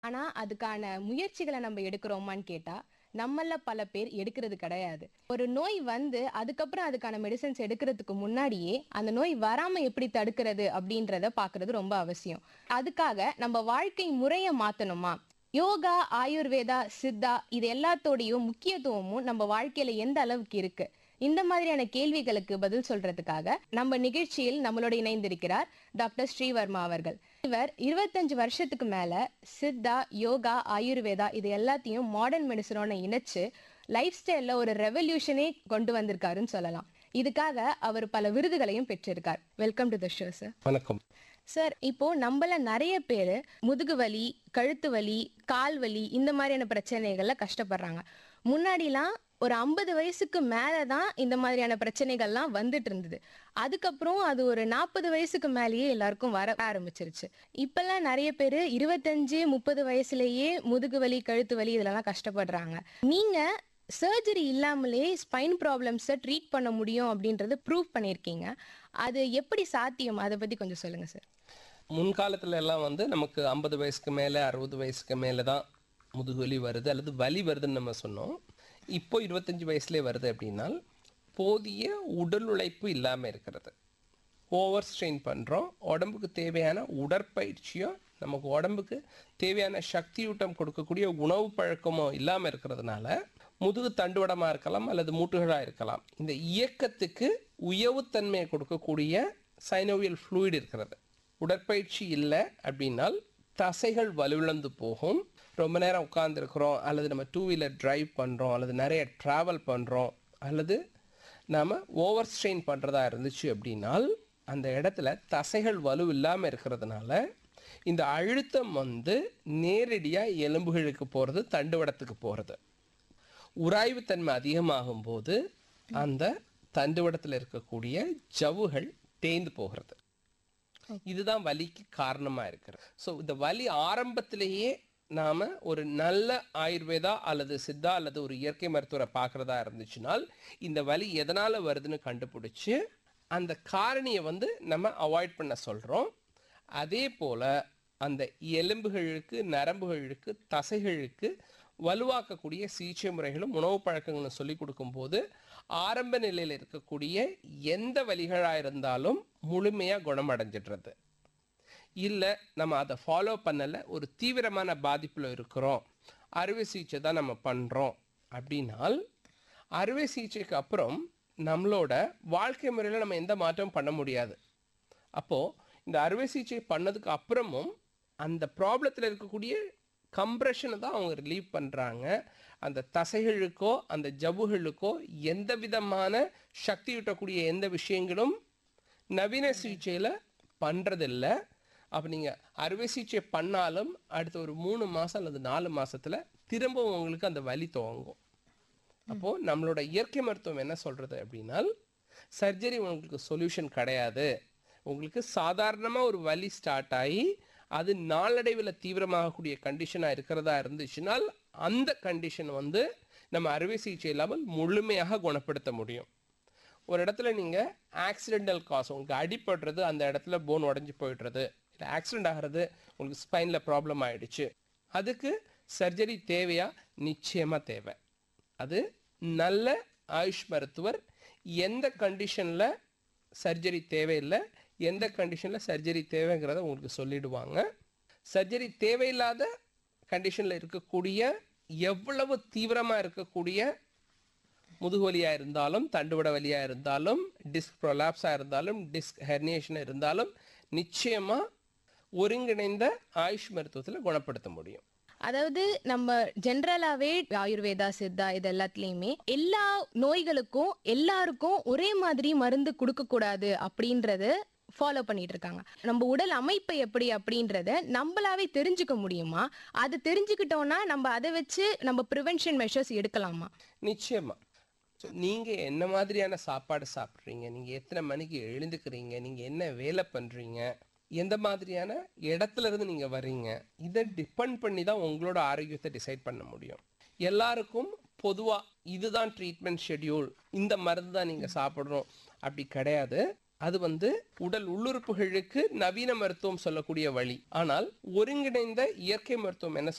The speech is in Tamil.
ஆனா அதுக்கான முயற்சிகளை நம்ம எடுக்கிறோமான்னு கேட்டா நம்மள பல பேர் எடுக்கிறது கிடையாது ஒரு நோய் வந்து அதுக்கப்புறம் அதுக்கான மெடிசன்ஸ் எடுக்கிறதுக்கு முன்னாடியே அந்த நோய் வராம எப்படி தடுக்கிறது அப்படின்றத பாக்குறது ரொம்ப அவசியம் அதுக்காக நம்ம வாழ்க்கை முறையை மாத்தணுமா யோகா ஆயுர்வேதா சித்தா இது எல்லாத்தோடையும் முக்கியத்துவமும் நம்ம வாழ்க்கையில எந்த அளவுக்கு இருக்கு இந்த மாதிரியான கேள்விகளுக்கு பதில் சொல்றதுக்காக நம்ம நிகழ்ச்சியில் நம்மளோட இணைந்திருக்கிறார் டாக்டர் ஸ்ரீவர்மா அவர்கள் இவர் இருபத்தஞ்சு வருஷத்துக்கு மேல சித்தா யோகா ஆயுர்வேதா இது எல்லாத்தையும் மாடர்ன் மெடிசனோட இணைச்சு லைஃப் ஸ்டைல்ல ஒரு ரெவல்யூஷனே கொண்டு வந்திருக்காருன்னு சொல்லலாம் இதுக்காக அவர் பல விருதுகளையும் பெற்றிருக்கார் welcome to the show sir வணக்கம் சார் இப்போ நம்மள நிறைய பேர் முதுகு வலி கழுத்து வலி கால் வலி இந்த மாதிரியான பிரச்சனைகள்ல கஷ்டப்படுறாங்க முன்னாடிலாம் ஒரு ஐம்பது வயசுக்கு மேலே தான் இந்த மாதிரியான பிரச்சனைகள்லாம் வந்துட்டு இருந்தது அதுக்கப்புறம் அது ஒரு நாற்பது வயசுக்கு மேலேயே எல்லாருக்கும் வர ஆரம்பிச்சிருச்சு இப்பெல்லாம் நிறைய பேர் இருபத்தஞ்சு முப்பது வயசுலயே முதுகு வலி கழுத்து வலி இதெல்லாம் கஷ்டப்படுறாங்க நீங்க சர்ஜரி இல்லாமலே ஸ்பைன் ப்ராப்ளம்ஸை ட்ரீட் பண்ண முடியும் அப்படின்றத ப்ரூவ் பண்ணியிருக்கீங்க அது எப்படி சாத்தியம் அதை பத்தி கொஞ்சம் சொல்லுங்க சார் முன்காலத்துல எல்லாம் வந்து நமக்கு ஐம்பது வயசுக்கு மேலே அறுபது வயசுக்கு மேலே தான் முதுகுவலி வருது அல்லது வலி வருதுன்னு நம்ம சொன்னோம் இப்போ இருபத்தஞ்சி வயசுலேயே வருது அப்படின்னால் போதிய உடல் உழைப்பு இல்லாமல் இருக்கிறது ஓவர் ஸ்ட்ரெயின் பண்ணுறோம் உடம்புக்கு தேவையான உடற்பயிற்சியோ நமக்கு உடம்புக்கு தேவையான சக்தியூட்டம் கொடுக்கக்கூடிய உணவு பழக்கமோ இல்லாமல் இருக்கிறதுனால முதுகு தண்டுவடமாக இருக்கலாம் அல்லது மூட்டுகளாக இருக்கலாம் இந்த இயக்கத்துக்கு உயவுத்தன்மையை கொடுக்கக்கூடிய சைனோவியல் ஃப்ளூயிட் இருக்கிறது உடற்பயிற்சி இல்லை அப்படின்னால் தசைகள் வலுவிழந்து போகும் ரொம்ப நேரம் உட்காந்துருக்குறோம் அல்லது நம்ம டூ வீலர் டிரைவ் பண்ணுறோம் அல்லது நிறைய ட்ராவல் பண்ணுறோம் அல்லது நாம் ஓவர் ஸ்ட்ரெயின் பண்ணுறதா இருந்துச்சு அப்படின்னால் அந்த இடத்துல தசைகள் வலு இல்லாமல் இருக்கிறதுனால இந்த அழுத்தம் வந்து நேரடியாக எலும்புகளுக்கு போகிறது தண்டுவடத்துக்கு போகிறது உராய்வுத்தன்மை அதிகமாகும் போது அந்த தண்டுவடத்தில் இருக்கக்கூடிய ஜவ்வுகள் தேய்ந்து போகிறது இதுதான் வலிக்கு காரணமாக இருக்கிறது ஸோ இந்த வலி ஆரம்பத்திலேயே நாம் ஒரு நல்ல ஆயுர்வேதா அல்லது சித்தா அல்லது ஒரு இயற்கை மருத்துவரை பார்க்குறதா இருந்துச்சுனால் இந்த வலி எதனால் வருதுன்னு கண்டுபிடிச்சி அந்த காரணியை வந்து நம்ம அவாய்ட் பண்ண சொல்கிறோம் அதே போல் அந்த எலும்புகளுக்கு நரம்புகளுக்கு தசைகளுக்கு வலுவாக்கக்கூடிய சிகிச்சை முறைகளும் உணவு பழக்கங்களும் சொல்லி கொடுக்கும்போது ஆரம்ப நிலையில் இருக்கக்கூடிய எந்த வலிகளாக இருந்தாலும் முழுமையாக குணமடைஞ்சிடுறது இல்லை நம்ம அதை ஃபாலோ பண்ணலை ஒரு தீவிரமான பாதிப்பில் இருக்கிறோம் அறுவை சிகிச்சை தான் நம்ம பண்ணுறோம் அப்படின்னால் அறுவை சிகிச்சைக்கு அப்புறம் நம்மளோட வாழ்க்கை முறையில் நம்ம எந்த மாற்றமும் பண்ண முடியாது அப்போது இந்த அறுவை சிகிச்சை பண்ணதுக்கு அப்புறமும் அந்த ப்ராப்ளத்தில் இருக்கக்கூடிய கம்ப்ரெஷனை தான் அவங்க ரிலீவ் பண்ணுறாங்க அந்த தசைகளுக்கோ அந்த ஜவ்வுகளுக்கோ எந்த விதமான சக்தியூட்டக்கூடிய எந்த விஷயங்களும் நவீன சிகிச்சையில் பண்ணுறதில்ல அப்போ நீங்கள் அறுவை சிகிச்சை பண்ணாலும் அடுத்த ஒரு மூணு மாதம் அல்லது நாலு மாதத்தில் திரும்பவும் உங்களுக்கு அந்த வலி துவங்கும் அப்போது நம்மளோட இயற்கை மருத்துவம் என்ன சொல்கிறது அப்படின்னால் சர்ஜரி உங்களுக்கு சொல்யூஷன் கிடையாது உங்களுக்கு சாதாரணமாக ஒரு வலி ஸ்டார்ட் ஆகி அது நாளடைவில் தீவிரமாகக்கூடிய கண்டிஷனாக இருக்கிறதா இருந்துச்சுனால் அந்த கண்டிஷன் வந்து நம்ம அறுவை சிகிச்சை இல்லாமல் முழுமையாக குணப்படுத்த முடியும் ஒரு இடத்துல நீங்கள் ஆக்சிடென்டல் காஸ் உங்களுக்கு அடிபடுறது அந்த இடத்துல போன் உடஞ்சி போயிடுறது இல்லை ஆக்சிடென்ட் ஆகிறது உங்களுக்கு ஸ்பைனில் ப்ராப்ளம் ஆயிடுச்சு அதுக்கு சர்ஜரி தேவையா நிச்சயமாக தேவை அது நல்ல ஆயுஷ் மருத்துவர் எந்த கண்டிஷனில் சர்ஜரி தேவையில்லை எந்த கண்டிஷனில் சர்ஜரி தேவைங்கிறத உங்களுக்கு சொல்லிடுவாங்க சர்ஜரி தேவையில்லாத கண்டிஷனில் இருக்கக்கூடிய எவ்வளவு தீவிரமாக இருக்கக்கூடிய முதுகு வலியாக இருந்தாலும் தண்டுவட வலியாக இருந்தாலும் டிஸ்க் ப்ரொலாப்ஸாக இருந்தாலும் டிஸ்க் ஹெர்னியேஷன் இருந்தாலும் நிச்சயமாக ஒருங்கிணைந்த ஆயுஷ் மருத்துவத்தில் குணப்படுத்த முடியும் அதாவது நம்ம ஜென்ரலாவே ஆயுர்வேதா சித்தா இது எல்லாத்துலயுமே எல்லா நோய்களுக்கும் எல்லாருக்கும் ஒரே மாதிரி மருந்து கொடுக்க கூடாது அப்படின்றது ஃபாலோ பண்ணிட்டு இருக்காங்க நம்ம உடல் அமைப்பு எப்படி அப்படின்றத நம்மளாவே தெரிஞ்சுக்க முடியுமா அது தெரிஞ்சுக்கிட்டோம்னா நம்ம அதை வச்சு நம்ம ப்ரிவென்ஷன் மெஷர்ஸ் எடுக்கலாமா நிச்சயமா ஸோ நீங்கள் என்ன மாதிரியான சாப்பாடு சாப்பிட்றீங்க நீங்கள் எத்தனை மணிக்கு எழுந்துக்கிறீங்க நீங்கள் என்ன வேலை பண்ணுறீங்க எந்த மாதிரியான இடத்துல இருந்து நீங்கள் வர்றீங்க இதை டிபெண்ட் பண்ணி தான் உங்களோட ஆரோக்கியத்தை டிசைட் பண்ண முடியும் எல்லாருக்கும் பொதுவாக இதுதான் ட்ரீட்மெண்ட் ஷெட்யூல் இந்த மருந்து தான் நீங்கள் சாப்பிட்றோம் அப்படி கிடையாது அது வந்து உடல் உள்ளுறுப்புகளுக்கு நவீன மருத்துவம் சொல்லக்கூடிய வழி ஆனால் ஒருங்கிணைந்த இயற்கை மருத்துவம் என்ன